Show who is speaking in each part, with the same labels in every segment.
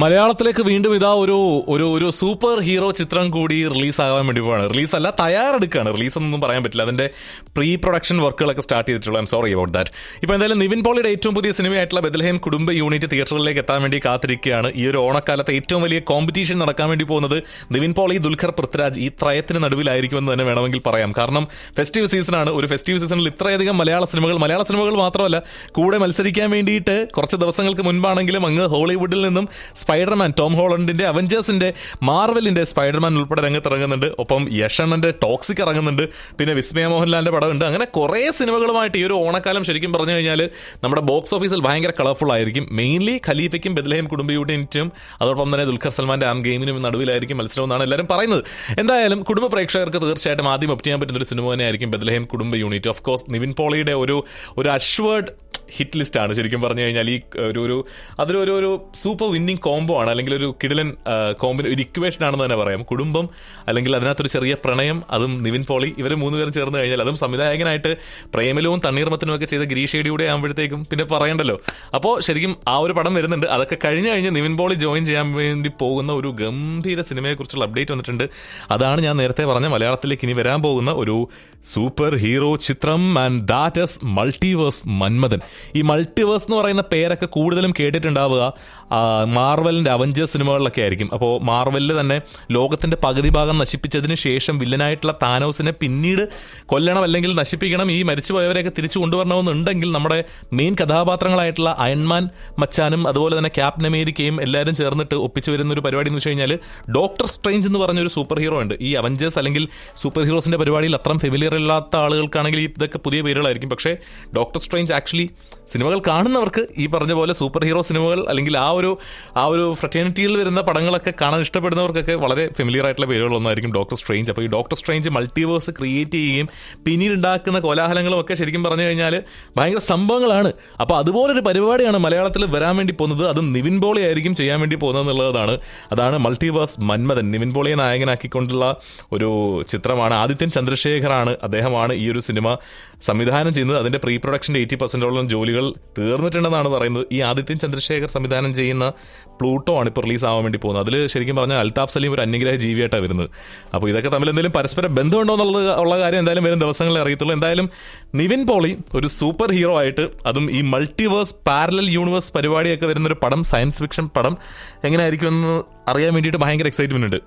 Speaker 1: മലയാളത്തിലേക്ക് വീണ്ടും ഇതാ ഒരു ഒരു ഒരു സൂപ്പർ ഹീറോ ചിത്രം കൂടി റിലീസ് ആകാൻ വേണ്ടി പോവാണ് റിലീസ് അല്ല തയ്യാറെടുക്കുകയാണ് റിലീസ് എന്നൊന്നും പറയാൻ പറ്റില്ല അതിന്റെ പ്രീ പ്രൊഡക്ഷൻ വർക്കുകളൊക്കെ സ്റ്റാർട്ട് ചെയ്തിട്ടുള്ളൂ ഐം സോറി അബൌട്ട് ദാറ്റ് ഇപ്പോൾ എന്തായാലും നിവിൻ പോളിയുടെ ഏറ്റവും പുതിയ സിനിമയായിട്ടുള്ള ബദൽഹേം കുടുംബ യൂണിറ്റ് തിയേറ്ററിലേക്ക് എത്താൻ വേണ്ടി കാത്തിരിക്കുകയാണ് ഈ ഒരു ഓണക്കാലത്ത് ഏറ്റവും വലിയ കോമ്പറ്റീഷൻ നടക്കാൻ വേണ്ടി പോകുന്നത് നിവിൻ പോളി ദുൽഖർ പൃഥ്വിരാജ് ഈ ത്രയത്തിന് നടുവിലായിരിക്കുമെന്ന് തന്നെ വേണമെങ്കിൽ പറയാം കാരണം ഫെസ്റ്റീവ് സീസണാണ് ഒരു ഫെസ്റ്റീവ് സീസണിൽ ഇത്രയധികം മലയാള സിനിമകൾ മലയാള സിനിമകൾ മാത്രമല്ല കൂടെ മത്സരിക്കാൻ വേണ്ടിയിട്ട് കുറച്ച് ദിവസങ്ങൾക്ക് മുൻപാണെങ്കിലും അങ്ങ് ഹോളിവുഡിൽ നിന്നും സ്പൈഡർമാൻ ടോം ഹോളണ്ടിന്റെ അവഞ്ചേഴ്സിന്റെ മാർവലിന്റെ സ്പൈഡർമാൻ ഉൾപ്പെടെ രംഗത്ത് ഇറങ്ങുന്നുണ്ട് ഒപ്പം യഷണ്ണന്റെ ടോക്സിക് ഇറങ്ങുന്നുണ്ട് പിന്നെ വിസ്മയ മോഹൻലാലിന്റെ പടമുണ്ട് അങ്ങനെ കുറേ സിനിമകളുമായിട്ട് ഈ ഒരു ഓണക്കാലം ശരിക്കും പറഞ്ഞു കഴിഞ്ഞാൽ നമ്മുടെ ബോക്സ് ഓഫീസിൽ ഭയങ്കര കളർഫുൾ ആയിരിക്കും മെയിൻലി ഖലീഫയ്ക്കും ബദലഹയും കുടുംബ യൂണിറ്റും അതോടൊപ്പം തന്നെ ദുൽഖർ സൽമാന്റെ ആം ഗെയിമിനും നടുവിലായിരിക്കും മത്സരം എന്നാണ് എല്ലാവരും പറയുന്നത് എന്തായാലും കുടുംബ പ്രേക്ഷകർക്ക് തീർച്ചയായിട്ടും ആദ്യം ഒപ്റ്റ് ചെയ്യാൻ പറ്റുന്ന ഒരു സിനിമ തന്നെയായിരിക്കും ബദലഹയും കുടുംബ യൂണിറ്റ് ഓഫ് കോഴ്സ് നിവിൻ പോളിയുടെ ഒരു ഒരു അഷ്വേർഡ് ഹിറ്റ് ലിസ്റ്റ് ആണ് ശരിക്കും പറഞ്ഞു കഴിഞ്ഞാൽ ഈ ഒരു ഒരു അതിലൊരു ഒരു സൂപ്പർ വിന്നിങ് കോംബോ ആണ് അല്ലെങ്കിൽ ഒരു കിടിലൻ കോമ്പിന് ഒരു ഇക്വേഷൻ ആണെന്ന് തന്നെ പറയാം കുടുംബം അല്ലെങ്കിൽ അതിനകത്തൊരു ചെറിയ പ്രണയം അതും നിവിൻ പോളി ഇവർ മൂന്നുപേരും ചേർന്ന് കഴിഞ്ഞാൽ അതും സംവിധായകനായിട്ട് പ്രേമലവും തണ്ണീർമത്തിനും ഒക്കെ ചെയ്ത ഗിരീഷേടിയുടെ ആകുമ്പോഴത്തേക്കും പിന്നെ പറയണ്ടല്ലോ അപ്പോൾ ശരിക്കും ആ ഒരു പടം വരുന്നുണ്ട് അതൊക്കെ കഴിഞ്ഞ് കഴിഞ്ഞ് നിവിൻ പോളി ജോയിൻ ചെയ്യാൻ വേണ്ടി പോകുന്ന ഒരു ഗംഭീര സിനിമയെക്കുറിച്ചുള്ള അപ്ഡേറ്റ് വന്നിട്ടുണ്ട് അതാണ് ഞാൻ നേരത്തെ പറഞ്ഞ മലയാളത്തിലേക്ക് ഇനി വരാൻ പോകുന്ന ഒരു സൂപ്പർ ഹീറോ ചിത്രം and that is multiverse Manmadhan ഈ മൾട്ടിവേഴ്സ് എന്ന് പറയുന്ന പേരൊക്കെ കൂടുതലും കേട്ടിട്ടുണ്ടാവുക മാർവലിന്റെ അവഞ്ചേഴ്സ് സിനിമകളിലൊക്കെ ആയിരിക്കും അപ്പോൾ മാർവലിൽ തന്നെ ലോകത്തിന്റെ പകുതി ഭാഗം നശിപ്പിച്ചതിന് ശേഷം വില്ലനായിട്ടുള്ള താനോസിനെ പിന്നീട് കൊല്ലണം അല്ലെങ്കിൽ നശിപ്പിക്കണം ഈ മരിച്ചുപോയവരെയൊക്കെ തിരിച്ചു കൊണ്ടുവരണമെന്നുണ്ടെങ്കിൽ നമ്മുടെ മെയിൻ കഥാപാത്രങ്ങളായിട്ടുള്ള അയൺമാൻ മച്ചാനും അതുപോലെ തന്നെ ക്യാപ്റ്റൻ അമേരിക്കയും എല്ലാവരും ചേർന്നിട്ട് ഒപ്പിച്ചു വരുന്ന ഒരു പരിപാടി എന്ന് വെച്ച് കഴിഞ്ഞാൽ ഡോക്ടർ സ്ട്രേഞ്ച് എന്ന് പറഞ്ഞ ഒരു സൂപ്പർ ഹീറോ ഉണ്ട് ഈ അവഞ്ചേഴ്സ് അല്ലെങ്കിൽ സൂപ്പർ ഹീറോസിന്റെ പരിപാടിയിൽ അത്രയും ഫെമിലിയർ ഇല്ലാത്ത ആളുകൾക്കാണെങ്കിൽ ഇതൊക്കെ പുതിയ പേരുകളായിരിക്കും പക്ഷേ ഡോക്ടർ സ്ട്രേഞ്ച് ആക്ച്വലി സിനിമകൾ കാണുന്നവർക്ക് ഈ പറഞ്ഞ പോലെ സൂപ്പർ ഹീറോ സിനിമകൾ അല്ലെങ്കിൽ ആ ഒരു ആ ഒരു ഫ്രറ്റേണിറ്റിയിൽ വരുന്ന പടങ്ങളൊക്കെ കാണാൻ ഇഷ്ടപ്പെടുന്നവർക്കൊക്കെ വളരെ ഫെമിലിയർ ആയിട്ടുള്ള പേരുകളൊന്നായിരിക്കും ഡോക്ടർ സ്ട്രേഞ്ച് അപ്പോൾ ഈ ഡോക്ടർ സ്ട്രേഞ്ച് മൾട്ടിവേഴ്സ് ക്രിയേറ്റ് ചെയ്യുകയും പിന്നീട് ഉണ്ടാക്കുന്ന കോലാഹലങ്ങളും ഒക്കെ ശരിക്കും പറഞ്ഞു കഴിഞ്ഞാൽ ഭയങ്കര സംഭവങ്ങളാണ് അപ്പോൾ അതുപോലൊരു പരിപാടിയാണ് മലയാളത്തിൽ വരാൻ വേണ്ടി പോകുന്നത് അതും നിവിൻ പോളി ആയിരിക്കും ചെയ്യാൻ വേണ്ടി പോകുന്നത് എന്നുള്ളതാണ് അതാണ് മൾട്ടിവേഴ്സ് മന്മഥൻ നിവിൻ പോളിയെ നായകനാക്കിക്കൊണ്ടുള്ള ഒരു ചിത്രമാണ് ആദിത്യൻ ചന്ദ്രശേഖറാണ് അദ്ദേഹമാണ് ഈ ഒരു സിനിമ സംവിധാനം ചെയ്യുന്നത് അതിന്റെ പ്രീ പ്രൊഡക്ഷന്റെ എയ്റ്റി പെർസെന്റോളം ജോലികൾ തീർന്നിട്ടുണ്ടെന്നാണ് പറയുന്നത് ഈ ആദിത്യൻ ചന്ദ്രശേഖർ സംവിധാനം ചെയ്യുന്ന പ്ലൂട്ടോ ആണ് ഇപ്പോൾ റിലീസ് ആവാൻ വേണ്ടി പോകുന്നത് അതിൽ ശരിക്കും പറഞ്ഞാൽ അൽതാഫ് സലീം ഒരു അന്യഗ്രഹ ജീവിയായിട്ടാണ് വരുന്നത് അപ്പോൾ ഇതൊക്കെ തമ്മിൽ എന്തെങ്കിലും പരസ്പര ബന്ധമുണ്ടോ എന്നുള്ളത് ഉള്ള കാര്യം എന്തായാലും വരും ദിവസങ്ങളിൽ അറിയത്തുള്ളൂ എന്തായാലും നിവിൻ പോളി ഒരു സൂപ്പർ ഹീറോ ആയിട്ട് അതും ഈ മൾട്ടിവേഴ്സ് പാരലൽ യൂണിവേഴ്സ് പരിപാടിയൊക്കെ വരുന്ന ഒരു പടം സയൻസ് ഫിക്ഷൻ പടം എങ്ങനെയായിരിക്കുമെന്ന് അറിയാൻ വേണ്ടിയിട്ട് ഭയങ്കര എക്സൈറ്റ്മെന്റ് ഉണ്ട്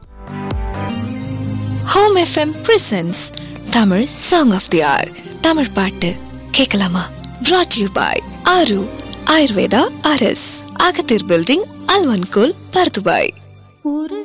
Speaker 2: home FM presents Tamil song of the hour Tamil பாட்டு கேட்கலாமா brought you by Aaru Ayurveda அரஸ் அகத்தீர் பில்டிங் அல்வன்கோல் பர்துபாய்
Speaker 3: ஒரு